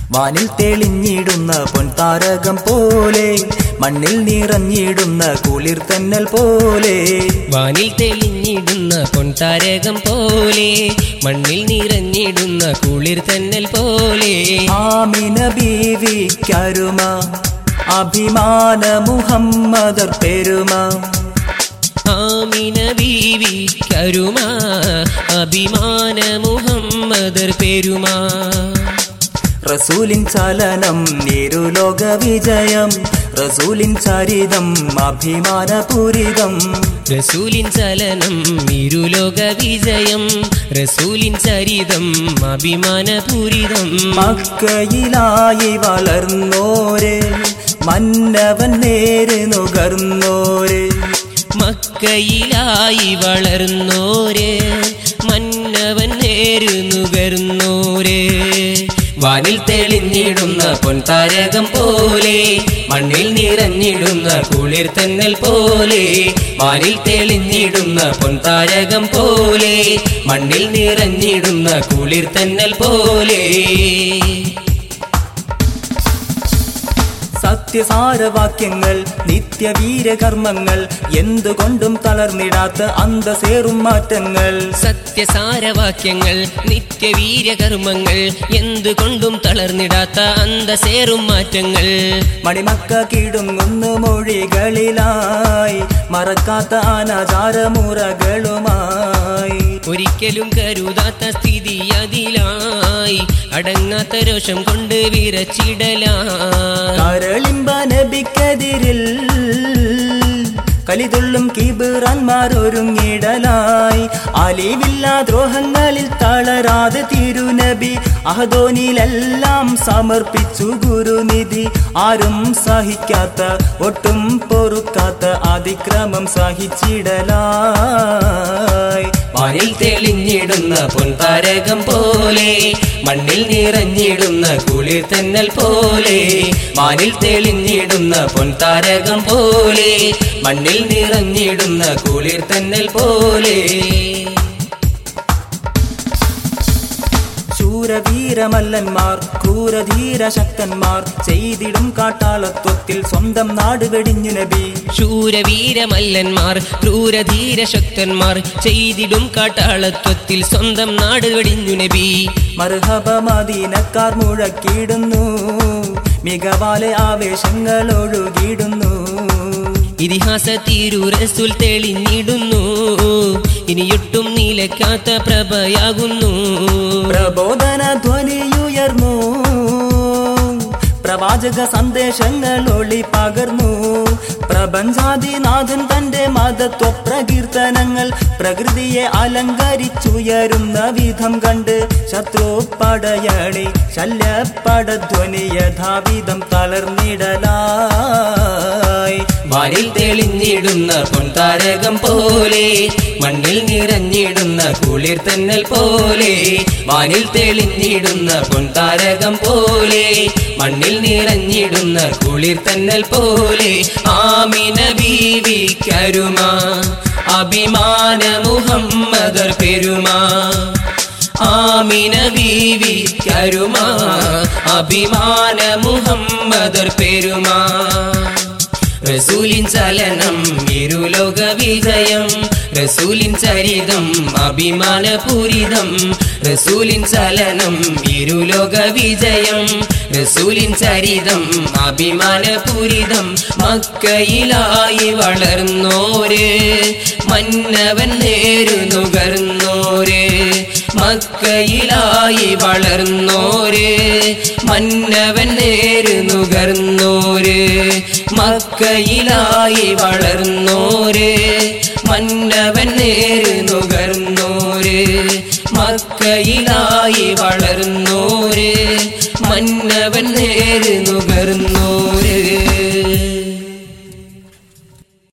വാനിൽ തെളിഞ്ഞിടുന്ന പൊൻതാരകം പോലെ മണ്ണിൽ നിറഞ്ഞിടുന്ന കുളിർ തെന്നൽ പോലെ വാനിൽ തെളിഞ്ഞിടുന്ന പൊൻതാരകം പോലെ മണ്ണിൽ നിറഞ്ഞിടുന്ന കുളിർ തന്നൽ പോലെ ആമിന ബീവിക്കരുമ അഭിമാന മുഹമ്മദർ പെരുമ ആമിന ബീവി കരുമ അഭിമാന മുഹമ്മദർ പെരുമാ റസൂലിൻ ചലനം നിരുലോക വിജയം റസൂലിൻ ചരിതം അഭിമാനപൂരിതം റസൂലിൻ ചലനം ഇരുലോക വിജയം റസൂലിൻ ചരിതം അഭിമാനപൂരിതം മക്കയിലായി വളർന്നോര് മന്നവൻ നേര് നുകർന്നോര് മക്കയിലായി വളർന്നോര് മന്നവൻ നേര് നുകർന്നോര് വാനിൽ തെളിഞ്ഞിടുന്ന പൊൻതാരകം പോലെ മണ്ണിൽ നിറഞ്ഞിടുന്ന കുളിർ തന്നൽ പോലെ വാനിൽ തെളിഞ്ഞിടുന്ന പൊൻതാരകം പോലെ മണ്ണിൽ നിറഞ്ഞിടുന്ന കുളിർ തന്നൽ പോലെ സത്യസാരവാക്യങ്ങൾ നിത്യവീരകർമ്മങ്ങൾ എന്തുകൊണ്ടും തളർന്നിടാത്ത അന്തസേറും മാറ്റങ്ങൾ സത്യസാരവാക്യങ്ങൾ നിത്യവീര്യകർമ്മങ്ങൾ എന്തുകൊണ്ടും തളർന്നിടാത്ത അന്തസേറും മാറ്റങ്ങൾ മണിമക്ക കിടുങ്ങുന്നു മൊഴികളിലായി മറക്കാത്ത അനാചാരമുറകളുമായി ഒരിക്കലും കരുതാത്ത സ്ഥിതി അതിലായി അടങ്ങാത്ത രോഷം കൊണ്ട് വിരച്ചിടലായി കരളിമ്പ നബിക്കെതിരിൽ കലിതുള്ളും കിബിറാൻമാരൊരുങ്ങിടലായി അലിവില്ലാ ദ്രോഹങ്ങളിൽ തളരാതെ തിരുനബി അഹദോനിലെല്ലാം സമർപ്പിച്ചു ഗുരുനിധി ആരും സഹിക്കാത്ത ഒട്ടും പൊറുക്കാത്ത അതിക്രമം സഹിച്ചിടലായി വാനിൽ തെളിഞ്ഞിടുന്ന പൊൻതാരകം പോലെ മണ്ണിൽ നിറഞ്ഞിടുന്ന കുളിർ തന്നൽ പോലെ വാനിൽ തെളിഞ്ഞിടുന്ന പൊൻതാരകം പോലെ മണ്ണിൽ നിറഞ്ഞിടുന്ന കുളിർ തന്നൽ പോലെ ശൂരവീരമല്ലന്മാർ ക്രൂരധീര ശക്തന്മാർ ചെയ്തിടും കാട്ടാളത്വത്തിൽ സ്വന്തം നാട് വെടിഞ്ഞു നബി ശൂരവീരമല്ലന്മാർ ക്രൂരധീര ശക്തന്മാർ ചെയ്തിടും കാട്ടാളത്വത്തിൽ സ്വന്തം നാട് വെടിഞ്ഞു നബി മർഹബ മദീനക്കാർ മുഴക്കിടുന്നു മികവാലെ ആവേശങ്ങൾ ഒഴുകിടുന്നു ഇതിഹാസ തിരുരസുൽ തെളിഞ്ഞിടുന്നു ഇനിയൊട്ടും നിലക്കാത്ത പ്രഭയാകുന്നു പ്രബോധന ധ്വനിയുയർന്നു പ്രവാചക സന്ദേശങ്ങൾ ഒളി പകർന്നു പ്രപഞ്ചാദിനാഥൻ തന്റെ മതത്വ പ്രകീർത്തനങ്ങൾ പ്രകൃതിയെ അലങ്കരിച്ചുയരുന്ന വിധം കണ്ട് ശത്രു പടയണി ശല്യപടധ്വനി യഥാവിധം തളർന്നിടലായി വാനിൽ തെളിഞ്ഞിടുന്ന പൊൻതാരകം പോലെ മണ്ണിൽ നിറഞ്ഞിടുന്ന കുളിർ തന്നൽ പോലെ വാനിൽ തെളിഞ്ഞിടുന്ന പൊൻതാരകം പോലെ മണ്ണിൽ നിറഞ്ഞിടുന്ന കുളിർ തന്നൽ പോലെ ആമിന ബീവി കരുമ അഭിമാന മുഹമ്മദർ പെരുമാ ആമിന ബീവി കരുമ അഭിമാന മുഹമ്മദർ പെരുമാ റസൂലിൻ ചലനം ഇരുലോക വിജയം റസൂലിൻ ചരിതം അഭിമാനപൂരിതം റസൂലിൻ ചലനം ഇരുലോക വിജയം റസൂലിൻ ചരിതം അഭിമാനപൂരിതം മക്കയിലായി വളർന്നോര് മന്നവൻ നേരു നുകർന്നോര് മക്കയിലായി വളർന്നോര് മന്നവൻ നേര് നുകർന്നോര് മക്കയിലായി വളർന്നോര് മന്നവൻ നേര് നുകർന്നോര് മക്കയിലായി വളർന്നോര് മന്നവൻ നേര് നുകർന്നോര്